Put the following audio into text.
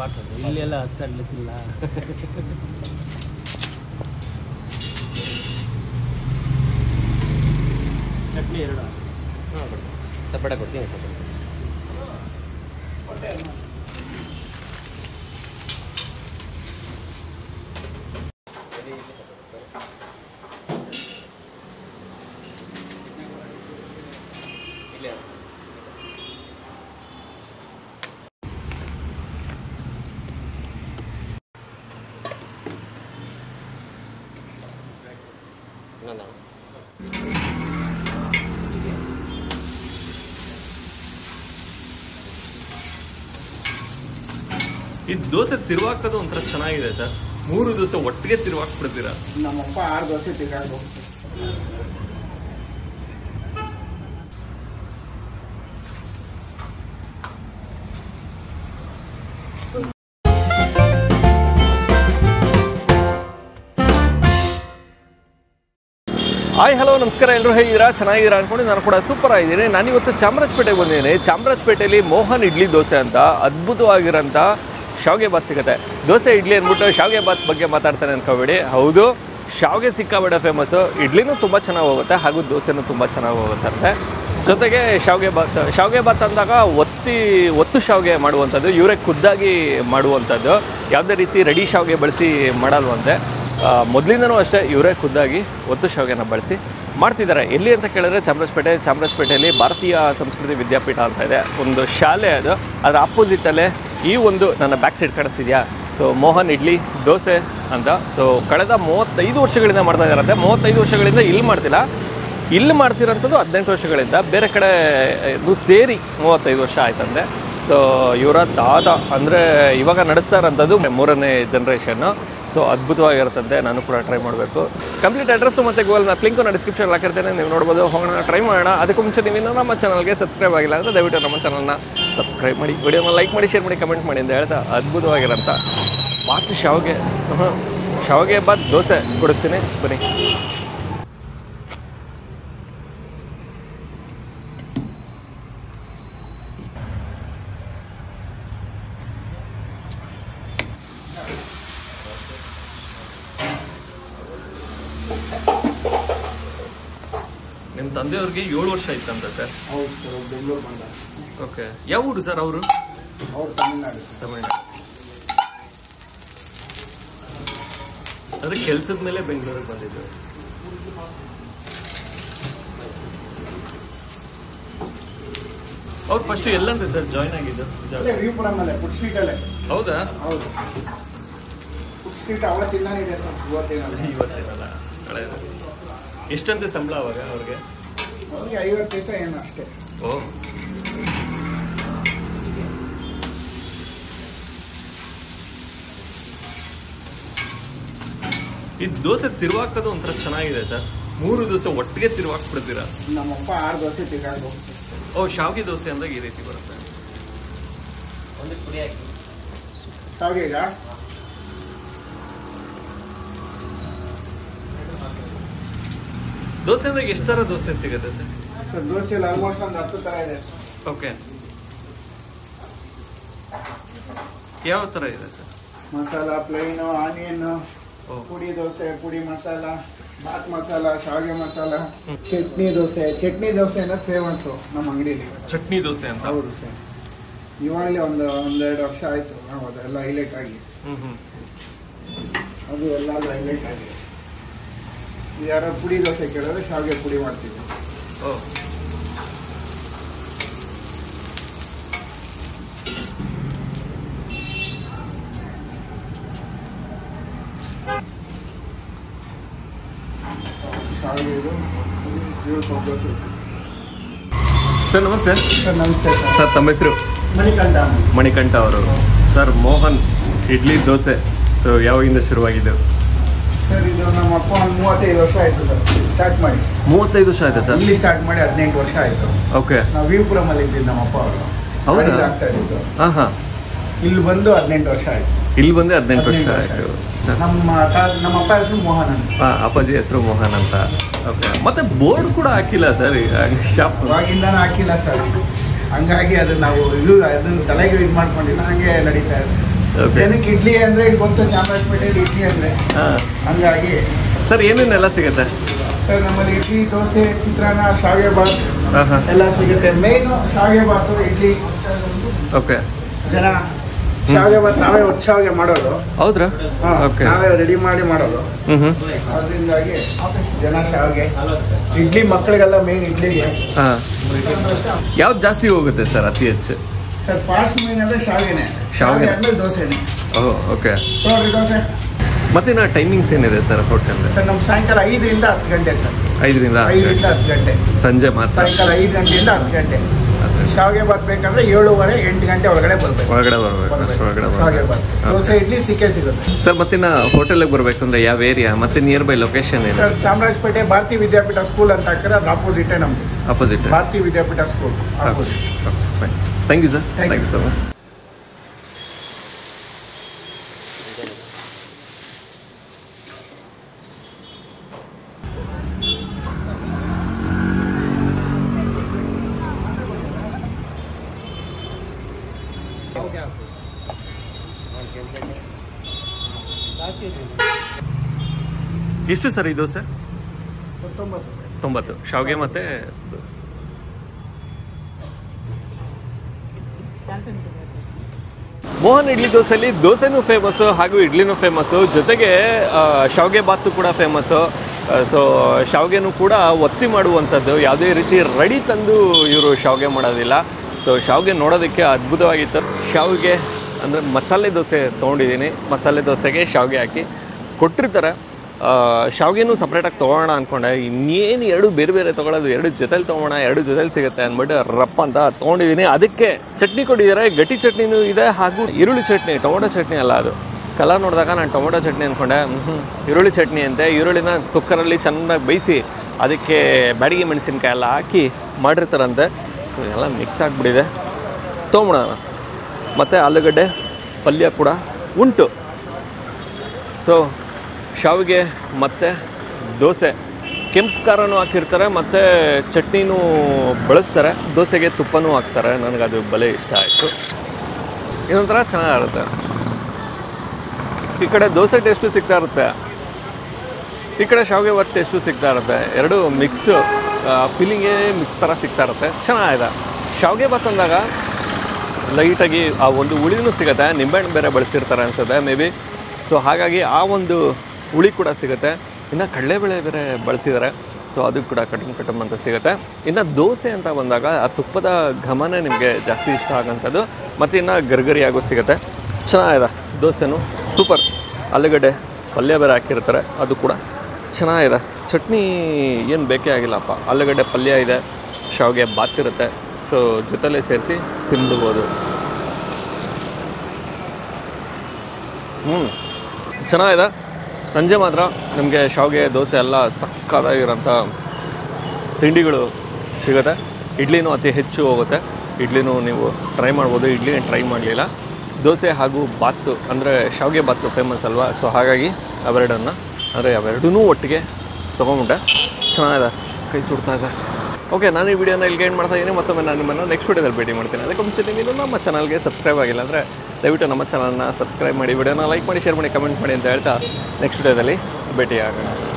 Parcel ಇಲ್ಲೆಲ್ಲ ಹತ್ತಡ್ಲಿಕ್ಕಿಲ್ಲ ಚಟ್ನಿ ಎರಡು ಹಾಂ ಕೊಡಿ ಸಪ್ರೇಟಾಗಿ ಕೊಡ್ತೀನಿ ಸಪ್ರೇಟ್ ಇನ್ನೊಂದು ಈ ದೋಸೆ ತಿರುವಾಕೋದು ಒಂಥರ ಚೆನ್ನಾಗಿದೆ ಸರ್ ಮೂರು ದೋಸೆ ಒಟ್ಟಿಗೆ ತಿರುವಾಕ್ಬಿಡ್ತೀರಾ ನಮ್ಮಪ್ಪ ಆರು ದೋಸೆ ತಿರ್ಗಾಡ್ಬೋದು ಹಾಯ್ ಹಲೋ ನಮಸ್ಕಾರ ಎಲ್ಲರೂ ಹೇಗಿದ್ದೀರಾ ಚೆನ್ನಾಗಿದ್ದೀರಾ ಅನ್ಕೊಂಡು ನಾನು ಕೂಡ ಸೂಪರ್ ಆಗಿದ್ದೀನಿ ನಾನಿವತ್ತು ಚಾಮರಾಜಪೇಟೆಗೆ ಬಂದಿದ್ದೀನಿ ಚಾಮರಾಜಪೇಟೆಯಲ್ಲಿ ಮೋಹನ್ ಇಡ್ಲಿ ದೋಸೆ ಅಂತ ಅದ್ಭುತವಾಗಿರೋಂಥ ಶಾವಿಗೆ ಬಾತ್ ಸಿಗುತ್ತೆ ದೋಸೆ ಇಡ್ಲಿ ಅಂದ್ಬಿಟ್ಟು ಶಾವಿಗೆ ಬಾತ್ ಬಗ್ಗೆ ಮಾತಾಡ್ತಾನೆ ಅನ್ಕೋಬೇಡಿ ಹೌದು ಶಾವಿಗೆ ಸಿಕ್ಕಾಬೇಡ ಫೇಮಸ್ಸು ಇಡ್ಲಿನೂ ತುಂಬ ಚೆನ್ನಾಗಿ ಹೋಗುತ್ತೆ ಹಾಗೂ ದೋಸೆನೂ ತುಂಬ ಚೆನ್ನಾಗಿ ಹೋಗುತ್ತಂತೆ ಜೊತೆಗೆ ಶಾವಿಗೆ ಬಾತ್ ಶಾವಿಗೆ ಬಾತ್ ಅಂದಾಗ ಒತ್ತಿ ಒತ್ತು ಶಾವಿಗೆ ಮಾಡುವಂಥದ್ದು ಇವರೇ ಖುದ್ದಾಗಿ ಮಾಡುವಂಥದ್ದು ಯಾವುದೇ ರೀತಿ ರೆಡಿ ಶಾವಿಗೆ ಬಳಸಿ ಮಾಡಲ್ವಂತೆ ಆ, ಮೊದಲಿಂದನೂ ಅಷ್ಟೇ ಇವರೇ ಖುದ್ದಾಗಿ ಒತ್ತು ಶಾವಿಗೆನ ಬಳಸಿ ಮಾಡ್ತಿದ್ದಾರೆ ಎಲ್ಲಿ ಅಂತ ಕೇಳಿದ್ರೆ ಚಾಮರಾಜಪೇಟೆ ಚಾಮರಾಜಪೇಟೆಯಲ್ಲಿ ಭಾರತೀಯ ಸಂಸ್ಕೃತಿ ವಿದ್ಯಾಪೀಠ ಅಂತ ಇದೆ ಒಂದು ಶಾಲೆ ಅದು ಅದರ ಆಪೋಸಿಟಲ್ಲೇ ಈ ಒಂದು ನನ್ನ ಬ್ಯಾಕ್ ಸೈಡ್ ಕಾಣಿಸ್ತಿದ್ಯಾ ಸೊ ಮೋಹನ್ ಇಡ್ಲಿ ದೋಸೆ ಅಂತ ಸೊ ಕಳೆದ ಮೂವತ್ತೈದು ವರ್ಷಗಳಿಂದ ಮಾಡ್ತಾ ಇದ್ದಾರಂತೆ ಮೂವತ್ತೈದು ವರ್ಷಗಳಿಂದ ಇಲ್ಲಿ ಮಾಡ್ತಿಲ್ಲ ಇಲ್ಲಿ ಮಾಡ್ತಿರೋಂಥದ್ದು ಹದಿನೆಂಟು ವರ್ಷಗಳಿಂದ ಬೇರೆ ಕಡೆ ಇದು ಸೇರಿ ಮೂವತ್ತೈದು ವರ್ಷ ಆಯ್ತಂತೆ ಸೊ ಇವರ ತಾತ ಅಂದರೆ ಇವಾಗ ನಡೆಸ್ತಾ ಇರೋಂಥದ್ದು ಮೂರನೇ ಜನ್ರೇಷನ್ನು ಸೊ ಅದ್ಭುತವಾಗಿರುತ್ತಂತೆ ನಾನು ಕೂಡ ಟ್ರೈ ಮಾಡಬೇಕು ಕಂಪ್ಲೀಟ್ ಅಡ್ರೆಸ್ಸು ಮತ್ತು ಗೂಗಲ್ ಮ್ಯಾಪ್ ಲಿಂಕು ನಾನು ಡಿಸ್ಕ್ರಿಪ್ಷನ್ ಹಾಕಿರ್ತೇನೆ ನೀವು ನೋಡ್ಬೋದು ಹೋಗೋಣ ಟ್ರೈ ಮಾಡೋಣ ಅದಕ್ಕೂ ಮುಂಚೆ ನೀವು ಇನ್ನೂ ನಮ್ಮ ಚಾನಲ್ಗೆ ಸಬ್ಸ್ಕ್ರೈಬ್ ಆಗಿಲ್ಲ ಅಂದರೆ ದಯವಿಟ್ಟು ನಮ್ಮ ಚಾನಲ್ನ ಸಬ್ಸ್ಕ್ರೈಬ್ ಮಾಡಿ ವಿಡಿಯೋನ ಲೈಕ್ ಮಾಡಿ ಶೇರ್ ಮಾಡಿ ಕಮೆಂಟ್ ಮಾಡಿ ಅಂತ ಹೇಳ್ತಾ ಅದ್ಭುತವಾಗಿರೋಂಥ ಬಾತ್ ಶಾವಿಗೆ ಹ್ಮ್. ಶಾವಿಗೆ ಬಾತ್ ದೋಸೆ ಕೊಡಿಸ್ತೀನಿ ಬನ್ನಿ ನಿಮ್ಮ ತಂದೆಯವ್ರಿಗೆ ಏಳು ವರ್ಷ ಇತ್ತಂತ ಸರ್ ಹೌದು ಸರ್ ಬೆಂಗಳೂರು ಬಂದ ಓಕೆ ಯಾವ ಊರು ಸರ್ ಅವರು ಅವ್ರು ತಮಿಳ್ನಾಡು ಸರ್ ತಮಿಳ್ನಾಡು ಅಂದ್ರೆ ಕೆಲ್ಸದ ಮೇಲೆ ಬೆಂಗಳೂರಿಗೆ ಬಂದಿದ್ದು ಅವ್ರು ಫಸ್ಟ್ ಎಲ್ಲಂದ್ರೆ ಸರ್ ಜಾಯ್ನ್ ಆಗಿದ್ದು ಅಲ್ಲೇ ವಿಪುರಮಲ್ಲೇ ಫುಡ್ ಸ್ಟ್ರೀಟಲ್ಲೇ ಹೌದಾ ಹೌದು ಫುಡ್ ಸ್ಟ್ರೀಟ್ ಅವತ್ತಿಂದಾನೇ ಇದೆ ಸರ್ ಇವತ್ತೇನಲ್ಲ ಇವತ್ತೇನಲ್ಲ ಹಳೇದು ಎಷ್ಟಂತೆ ಸಂಬಳ ಅವಾಗ ಅವ್ರಿಗೆ ಅವ್ರಿಗೆ ಐವತ್ತು ಪೈಸೆ ಏನು ಅಷ್ಟೇ ಓ ಈ ದೋಸೆ ತಿರುವಾಕೋದು ಒಂಥರ ಚೆನ್ನಾಗಿದೆ ಸರ್ ಮೂರು ದೋಸೆ ಒಟ್ಟಿಗೆ ತಿರುವಾಕ್ಬಿಡ್ತೀರಾ ನಮ್ಮಪ್ಪ ಆರು ದೋಸೆ ತಿರ್ಗಾಡ್ಬೋದು ಓ ಶಾವಿಗೆ ದೋಸೆ ಅಂದಾಗ ಈ ರೀತಿ ಬರುತ್ತೆ ಒಂದು ಪುಡಿ ಹಾಕಿ ಶಾವಿಗೆ ಈಗ ದೋಸೆ ಅಂದಾಗ ಎಷ್ಟು ಥರ ದೋಸೆ ಸಿಗುತ್ತೆ ಸರ್ ಸರ್ ದೋಸೆಯಲ್ಲಿ ಆಲ್ಮೋಸ್ಟ್ ಒಂದು ಹತ್ತು ಥರ ಇದೆ ಓಕೆ ಯಾವ ಥರ ಇದೆ ಸರ್ ಮಸಾಲ ಪ್ಲೈನು ಆನಿಯನ್ನು ಓ ಪುಡಿ ದೋಸೆ ಪುಡಿ ಮಸಾಲ ಬಾತ್ ಮಸಾಲ ಶಾವಿಗೆ ಮಸಾಲ ಚಟ್ನಿ ದೋಸೆ ಚಟ್ನಿ ದೋಸೆ ಅನ್ನೋದು ಫೇಮಸ್ಸು ನಮ್ಮ ಅಂಗಡಿಲಿ ಚಟ್ನಿ ದೋಸೆ ಅಂತ ಹೌದು ಸರ್ ಇವಾಗಲೇ ಒಂದು ಒಂದೆರಡು ವರ್ಷ ಆಯಿತು ನಾವು ಅದೆಲ್ಲ ಹೈಲೈಟ್ ಆಗಿ ಹ್ಮ್ ಹ್ಮ್ ಅದು ಎಲ್ಲ ಹೈಲೈಟ್ ಆಗಿದೆ ಯಾರೋ ಪುಡಿ ದೋಸೆ ಕೇಳಿದ್ರೆ ಶಾವಿಗೆ ಪುಡಿ ಮಾಡ್ತೀವಿ ಓ ಶಾವಿಗೆ ಇದು ಜೀವನ ದೋಸೆ ಸರ್ ನಮಸ್ತೆ ಸರ್ ನಮಸ್ತೆ ಸರ್ ಸರ್ ತಮ್ಮ ಹೆಸರು ಮಣಿಕಂಠ ಮಣಿಕಂಠ ಅವರು ಸರ್ ಮೋಹನ್ ಇಡ್ಲಿ ದೋಸೆ ಸೊ ಯಾವಾಗಿಂದ ಶುರುವಾಗಿದ್ದು ಸರ್ ಇದು ನಮ್ಮ ಅಪ್ಪ ಒಂದು ಮೂವತ್ತೈದು ವರ್ಷ ಆಯಿತು ಸರ್ ಸ್ಟಾರ್ಟ್ ಮಾಡಿ ಮೂವತ್ತೈದು ವರ್ಷ ಆಯ್ತಾ ಸರ್ ಇಲ್ಲಿ ಸ್ಟಾರ್ಟ್ ಮಾಡಿ ಹದಿನೆಂಟು ವರ್ಷ ಆಯಿತು ಓಕೆ ನಾವು ವಿಪುರಮಲ್ಲಿ ಇದ್ದಿದ್ದು ನಮ್ಮ ಅಪ್ಪ ಅವರು ಹೌದಾ? ಗಾಡಿಲಿ ಆಗ್ತಾ ಇದ್ದು ಹಾಂ ಹಾಂ ಇಲ್ಲಿ ಬಂದು ಹದಿನೆಂಟು ವರ್ಷ ಆಯಿತು ಇಲ್ಲಿ ಬಂದೆ ಹದಿನೆಂಟು ವರ್ಷ ಹದಿನೆಂಟು ವರ್ಷ ಆಯಿತು ಆಯ್ತು. ನಮ್ಮ ತಾ- ನಮ್ಮ ಅಪ್ಪ ಹೆಸರು ಮೋಹನ್ ಅಂತ ಹಾಂ ಅಪ್ಪಾಜಿ ಹೆಸರು ಮೋಹನ್ ಅಂತ ಓಕೆ ಮತ್ತೆ ಬೋರ್ಡ್ ಕೂಡ ಹಾಕಿಲ್ಲ ಸರ್ ಶಾಪ್ ಅವಾಗಿಂದನೂ ಹಾಕಿಲ್ಲ ಸರ್ ಹಂಗಾಗಿ ಅದು ನಾವು ಇದು ಅದನ್ನು ತಲೆಗೆ ಇದು ಮಾಡ್ಕೊಂಡಿಲ್ಲ ಹಂಗೆ ನಡೀತಾ ಇದೆ Okay. ಜನಕ್ಕೆ ಇಡ್ಲಿ ಅಂದ್ರೆ ಈಗ ಗೊತ್ತು ಚಾಮರಾಜಪೇಟೆಯಲ್ಲಿ ಇಡ್ಲಿ ಅಂದ್ರೆ ಹಾಂ ಹಂಗಾಗಿ ಸರ್ ಏನೇನೆಲ್ಲ ಸಿಗುತ್ತೆ ಸರ್ ನಮ್ಮಲ್ಲಿ ಇಡ್ಲಿ ದೋಸೆ ಚಿತ್ರಾನ್ನ ಶಾವಿಗೆ ಬಾತ್ ಹಾಂ ಹಾಂ ಎಲ್ಲ ಸಿಗುತ್ತೆ ಮೇಯ್ನು ಶಾವಿಗೆ ಬಾತು ಇಡ್ಲಿ ಓಕೆ ಜನ ಶಾವಿಗೆ ಬಾತ್ ನಾವೇ ಒಟ್ಟು ಶಾವಿಗೆ ಮಾಡೋದು ಹೌದ್ರಾ ಹಾ, ಓಕೆ ನಾವೇ ರೆಡಿ ಮಾಡಿ ಮಾಡೋದು ಹ್ಞೂ ಹ್ಞೂ ಅದರಿಂದಾಗಿ ಜನ ಶಾವಿಗೆ ಇಡ್ಲಿ ಮಕ್ಕಳಿಗೆಲ್ಲ ಮೇನ್ ಇಡ್ಲಿಗೆ ಹಾಂ ಯಾವ್ದು ಜಾಸ್ತಿ ಹೋಗುತ್ತೆ ಸರ್ ಅತಿ ಹೆಚ್ಚು ಸರ್ ಫಾಸ್ಟ್ ಮೇನ್ ಅಂದ್ರೆ ಶಾವಿಗೆನೆ ಶಾವಿಗೆ. ಶಾವಿಗೆ ಅಂದ್ರೆ ದೋಸೆನೆ ಓಹ್ ಓಕೆ ನೋಡ್ರಿ ದೋಸೆ ಮತ್ತೆ ನಾ ಟೈಮಿಂಗ್ಸ್ ಏನಿದೆ ಸರ್ ಹೋಟೆಲ್ ಸರ್ ನಮ್ಮ ಸಾಯಂಕಾಲ ಐದರಿಂದ ಹತ್ತು ಗಂಟೆ ಸರ್ ಐದರಿಂದ ಐದರಿಂದ ಹತ್ತು ಗಂಟೆ ಸಂಜೆ ಮಾತ್ರ ಸಾಯಂಕಾಲ ಐದು ಗಂಟೆಯಿಂದ ಹತ್ತು ಗಂಟೆ ಅದೇ. ಶಾವಿಗೆ ಬಾತ್ ಬೇಕಂದ್ರೆ ಏಳುವರೆ ಎಂಟು ಗಂಟೆ ಒಳಗಡೆ ಬರ್ಬೇಕು ಒಳಗಡೆ ಬರ್ಬೇಕು ಬರ್ಬೇಕು. ಒಳಗಡೆ ಶಾವಿಗೆ ಬಾತ್ ಬರ್ಬೇಕು ದೋಸೆ ಇಡ್ಲಿ ಸಿಕ್ಕೇ ಸಿಗುತ್ತೆ ಸರ್ ಮತ್ತೆ ನಾ ಹೋಟೆಲಿಗೆ ಬರಬೇಕು ಅಂದ್ರೆ ಯಾವ ಏರಿಯಾ ಮತ್ತೆ ನಿಯರ್ ಬೈ ಲೊಕೇಶನ್ ಏನು ಸರ್ ಚಾಮರಾಜಪೇಟೆ ಭಾರತಿ ವಿದ್ಯಾಪೀಠ ಸ್ಕೂಲ್ ಅಂತ ಹಾಕಿದ್ರೆ ಅದ್ರ ಆಪೋಸಿಟೇ ನಮ್ದು opposite Bharati Vidyapeetha school opposite fine thank you sir Thank thank you you. So much ಎಷ್ಟು ಸರ್ ಈ ದೋಸೆ ಹತ್ತೊಂಬತ್ತು ತೊಂಬತ್ತು ಶಾವಿಗೆ ಮತ್ತೆ ದೋಸೆ ಮೋಹನ್ ಇಡ್ಲಿ ದೋಸೆಯಲ್ಲಿ ದೋಸೆನೂ ಫೇಮಸ್ಸು ಹಾಗೂ ಇಡ್ಲಿನೂ ಫೇಮಸ್ಸು ಜೊತೆಗೆ ಆ, ಶಾವಿಗೆ ಬಾತು ಕೂಡ ಫೇಮಸ್ಸು ಸೊ ಶಾವಿಗೆನೂ ಕೂಡ ಒತ್ತಿ ಮಾಡುವಂಥದ್ದು ಯಾವುದೇ ರೀತಿ ರೆಡಿ ತಂದು ಇವರು ಶಾವಿಗೆ ಮಾಡೋದಿಲ್ಲ ಸೊ ಶಾವಿಗೆ ನೋಡೋದಕ್ಕೆ ಅದ್ಭುತವಾಗಿತ್ತು ಶಾವಿಗೆ ಅಂದರೆ ಮಸಾಲೆ ದೋಸೆ ತೊಗೊಂಡಿದ್ದೀನಿ ಮಸಾಲೆ ದೋಸೆಗೆ ಶಾವಿಗೆ ಹಾಕಿ ಕೊಟ್ಟಿರ್ತಾರೆ ಆ, ಶಾವಿಗೆನೂ ಸಪ್ರೇಟಾಗಿ ತೊಗೊಳ್ಳೋಣ ಅಂದ್ಕೊಂಡೆ ಇನ್ನೇನು ಎರಡು ಬೇರೆ ಬೇರೆ ತೊಗೊಳೋದು ಎರಡು ಜೊತೆಲಿ ತೊಗೊಳ್ಳೋಣ ಎರಡು ಜೊತೆಲಿ ಸಿಗುತ್ತೆ ಅಂದ್ಬಿಟ್ಟು ರಪ್ಪ ಅಂತ ತೊಗೊಂಡಿದ್ದೀನಿ ಅದಕ್ಕೆ ಚಟ್ನಿ ಕೊಟ್ಟಿದ್ದಾರೆ ಗಟ್ಟಿ ಚಟ್ನಿನೂ ಇದೆ ಹಾಗೂ ಈರುಳ್ಳಿ ಚಟ್ನಿ ಟೊಮೊಟೊ ಚಟ್ನಿ ಅಲ್ಲ ಅದು ಕಲರ್ ನೋಡಿದಾಗ ನಾನು ಟೊಮೊಟೊ ಚಟ್ನಿ ಅಂದ್ಕೊಂಡೆ ಹ್ಞೂ ಈರುಳ್ಳಿ ಚಟ್ನಿ ಅಂತೆ ಈರುಳ್ಳಿನ ಕುಕ್ಕರಲ್ಲಿ ಚೆನ್ನಾಗಿ ಬೇಯಿಸಿ ಅದಕ್ಕೆ ಬ್ಯಾಡಿಗೆ ಮೆಣಸಿನ್ಕಾಯಿ ಎಲ್ಲ ಹಾಕಿ ಮಾಡಿರ್ತಾರಂತೆ ಸೊ ಎಲ್ಲ ಮಿಕ್ಸ್ ಆಗಿಬಿಟ್ಟಿದೆ ತೊಗೊಂಬಿಡೋಣ ಮತ್ತು ಆಲೂಗಡ್ಡೆ ಪಲ್ಯ ಕೂಡ ಉಂಟು ಸೊ ಶಾವಿಗೆ ಮತ್ತು ದೋಸೆ ಕೆಂಪು ಖಾರನೂ ಹಾಕಿರ್ತಾರೆ ಮತ್ತು ಚಟ್ನಿನೂ ಬಳಸ್ತಾರೆ ದೋಸೆಗೆ ತುಪ್ಪನೂ ಹಾಕ್ತಾರೆ ನನಗದು ಬಲೆ ಇಷ್ಟ ಆಯಿತು ಇದೊಂಥರ ಚೆನ್ನಾಗಿರುತ್ತೆ ಈ ಕಡೆ ದೋಸೆ ಟೇಸ್ಟು ಸಿಗ್ತಾ ಇರುತ್ತೆ ಈ ಕಡೆ ಶಾವಿಗೆ ಒಟ್ಟು ಟೇಸ್ಟು ಸಿಗ್ತಾ ಇರುತ್ತೆ ಎರಡು ಮಿಕ್ಸು ಫೀಲಿಂಗೇ ಮಿಕ್ಸ್ ಥರ ಸಿಗ್ತಾ ಇರುತ್ತೆ ಚೆನ್ನಾಗಿದೆ ಶಾವಿಗೆ ಬಾತ್ ಅಂದಾಗ ಲೈಟಾಗಿ ಆ ಒಂದು ಹುಳಿನೂ ಸಿಗುತ್ತೆ ನಿಂಬೆಹಣ್ಣು ಬೇರೆ ಬಳಸಿರ್ತಾರೆ ಅನ್ಸುತ್ತೆ ಮೇ ಬಿ ಸೊ ಹಾಗಾಗಿ ಆ ಒಂದು ಹುಳಿ ಕೂಡ ಸಿಗುತ್ತೆ ಇನ್ನು ಕಡಲೆಬೇಳೆ ಬೇರೆ ಬಳಸಿದ್ದಾರೆ ಸೊ ಅದು ಕೂಡ ಕಟಮ್ ಕಟಮ್ ಅಂತ ಸಿಗುತ್ತೆ ಇನ್ನು ದೋಸೆ ಅಂತ ಬಂದಾಗ ಆ ತುಪ್ಪದ ಘಮನೇ ನಿಮಗೆ ಜಾಸ್ತಿ ಇಷ್ಟ ಆಗೋಂಥದ್ದು ಮತ್ತು ಇನ್ನು ಗರ್ಗರಿಯಾಗೂ ಸಿಗುತ್ತೆ ಚೆನ್ನಾಗಿದೆ ದೋಸೆನೂ ಸೂಪರ್ ಆಲೂಗಡ್ಡೆ ಪಲ್ಯ ಬೇರೆ ಹಾಕಿರ್ತಾರೆ ಅದು ಕೂಡ ಚೆನ್ನಾಗಿದೆ ಚಟ್ನಿ ಏನು ಬೇಕೇ ಆಗಿಲ್ಲಪ್ಪ ಆಲೂಗಡ್ಡೆ ಪಲ್ಯ ಇದೆ ಶಾವಿಗೆ ಬಾತಿರುತ್ತೆ ಸೊ ಜೊತೆಲೇ ಸೇರಿಸಿ ತಿನ್ಬಿಡ್ಬೋದು ಹ್ಞೂ ಚೆನ್ನಾಗಿದೆ ಸಂಜೆ ಮಾತ್ರ ನಿಮಗೆ ಶಾವಿಗೆ ದೋಸೆ ಎಲ್ಲ ಸಕ್ಕತ್ತಾಗಿರೋಂಥ ತಿಂಡಿಗಳು ಸಿಗುತ್ತೆ ಇಡ್ಲಿನೂ ಅತಿ ಹೆಚ್ಚು ಹೋಗುತ್ತೆ ಇಡ್ಲಿನೂ ನೀವು ಟ್ರೈ ಮಾಡ್ಬೋದು ಇಡ್ಲಿ ಟ್ರೈ ಮಾಡಲಿಲ್ಲ ದೋಸೆ ಹಾಗೂ ಬಾತು ಅಂದರೆ ಶಾವಿಗೆ ಬಾತು ಫೇಮಸ್ ಅಲ್ವಾ ಸೊ ಹಾಗಾಗಿ ಅವೆರಡನ್ನು ಅಂದರೆ ಅವೆರಡೂ ಒಟ್ಟಿಗೆ ತೊಗೊಂಬಿಟ್ಟೆ ಚೆನ್ನಾಗಿದೆ ಕೈ ಸುಡ್ತಾ ಇದೆ ಓಕೆ ನಾನು ಈ ವಿಡಿಯೋನ ಇಲ್ಲಿಗೆ ಏನು ಮಾಡ್ತಾ ಇದ್ದೀನಿ ಮತ್ತೊಮ್ಮೆ ನಾನು ನಿಮ್ಮನ್ನು ನೆಕ್ಸ್ಟ್ ವಿಡಿಯೋದಲ್ಲಿ ಭೇಟಿ ಮಾಡ್ತೀನಿ ಅದಕ್ಕೆ ಮುಂಚೆ ನೀವು ನಮ್ಮ ಚಾನಲ್ಗೆ ಸಬ್ಸ್ಕ್ರೈಬ್ ಆಗಿಲ್ಲ ಅಂದರೆ ದಯವಿಟ್ಟು ನಮ್ಮ ಚಾನಲ್ನ ಸಬ್ಸ್ಕ್ರೈಬ್ ಮಾಡಿ ವಿಡಿಯೋನ ಲೈಕ್ ಮಾಡಿ ಶೇರ್ ಮಾಡಿ ಕಮೆಂಟ್ ಮಾಡಿ ಅಂತ ಹೇಳ್ತಾ ನೆಕ್ಸ್ಟ್ ವಿಡಿಯೋದಲ್ಲಿ ಭೇಟಿ ಆಗೋಣ